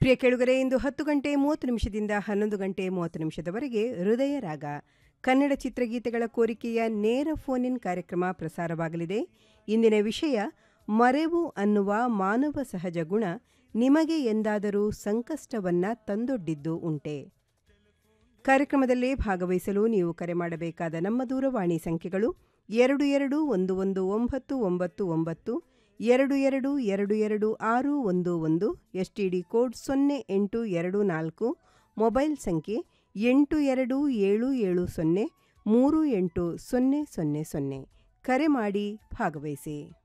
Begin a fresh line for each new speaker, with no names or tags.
ಪ್ರಿಯ ಕೇಳುಗರೆ ಇಂದು ಹತ್ತು ಗಂಟೆ ಮೂವತ್ತು ನಿಮಿಷದಿಂದ ಹನ್ನೊಂದು ಗಂಟೆ ಮೂವತ್ತು ನಿಮಿಷದವರೆಗೆ ಹೃದಯ ರಾಗ ಕನ್ನಡ ಚಿತ್ರಗೀತೆಗಳ ಕೋರಿಕೆಯ ನೇರ ಫೋನ್ ಇನ್ ಕಾರ್ಯಕ್ರಮ ಪ್ರಸಾರವಾಗಲಿದೆ ಇಂದಿನ ವಿಷಯ ಮರೆವು ಅನ್ನುವ ಮಾನವ ಸಹಜ ಗುಣ ನಿಮಗೆ ಎಂದಾದರೂ ಸಂಕಷ್ಟವನ್ನ ತಂದೊಡ್ಡಿದ್ದು ಉಂಟೆ ಕಾರ್ಯಕ್ರಮದಲ್ಲಿ ಭಾಗವಹಿಸಲು ನೀವು ಕರೆ ಮಾಡಬೇಕಾದ ನಮ್ಮ ದೂರವಾಣಿ ಸಂಖ್ಯೆಗಳು ಎರಡು ಎರಡು ಒಂದು ಒಂದು ಒಂಬತ್ತು ಒಂಬತ್ತು ಒಂಬತ್ತು ಎರಡು ಎರಡು ಎರಡು ಎರಡು ಆರು ಒಂದು ಒಂದು ಎಸ್ ಟಿ ಡಿ ಕೋಡ್ ಸೊನ್ನೆ ಎಂಟು ಎರಡು ನಾಲ್ಕು ಮೊಬೈಲ್ ಸಂಖ್ಯೆ ಎಂಟು ಎರಡು ಏಳು ಏಳು ಸೊನ್ನೆ ಮೂರು ಎಂಟು ಸೊನ್ನೆ ಸೊನ್ನೆ ಸೊನ್ನೆ ಕರೆ ಮಾಡಿ ಭಾಗವಹಿಸಿ